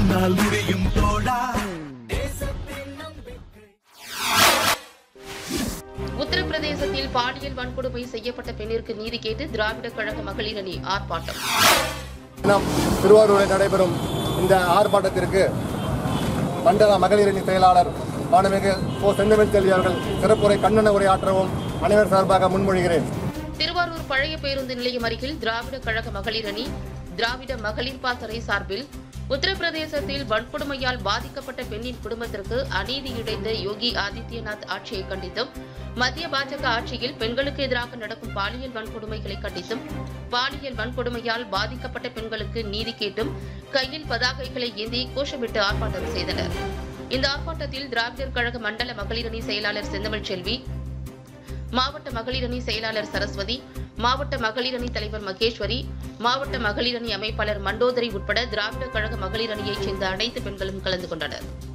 உன்னால் முடியும் தோழா உத்தரப்பிரதேசத்தில் பாலியல் வன்கொடுமை செய்யப்பட்ட பெண்ணிற்கு நீதி கேட்டு திராவிட கழக மகளிர் அணி ஆர்ப்பாட்டம் தினம் திருவாரூரில் நடைபெறும் இந்த ஆர்ப்பாட்டத்திற்கு மண்டல மகளிரணி செயலாளர் மாணவிக ஓ செந்தமிழ் செல்வி அவர்கள் சிறப்புரை கண்டன உரையாற்றவும் அனைவர் சார்பாக முன்மொழிகிறேன் திருவாரூர் பழைய பேருந்து நிலையம் அருகில் திராவிட கழக மகளிர் அணி திராவிட மகளிர் பாசறை சார்பில் உத்தரப்பிரதேசத்தில் வன்கொடுமையால் பாதிக்கப்பட்ட பெண்ணின் குடும்பத்திற்கு அநீதி இழைத்த யோகி ஆதித்யநாத் ஆட்சியை கண்டித்தும் மத்திய பாஜக ஆட்சியில் பெண்களுக்கு எதிராக நடக்கும் பாலியல் வன்கொடுமைகளை கண்டித்தும் பாலியல் வன்கொடுமையால் பாதிக்கப்பட்ட பெண்களுக்கு நீதி கேட்டும் கையில் பதாகைகளை ஏந்தி கோஷமிட்டு ஆர்ப்பாட்டம் செய்தனர் இந்த ஆர்ப்பாட்டத்தில் திராவிடர் கழக மண்டல மகளிரணி செயலாளர் செந்தமிழ் செல்வி மாவட்ட மகளிரணி செயலாளர் சரஸ்வதி மாவட்ட மகளிரணி தலைவர் மகேஸ்வரி மாவட்ட மகளிரணி அமைப்பாளர் மண்டோதரி உட்பட திராவிட கழக மகளிரணியைச் சேர்ந்த அனைத்து பெண்களும் கலந்து கொண்டனர்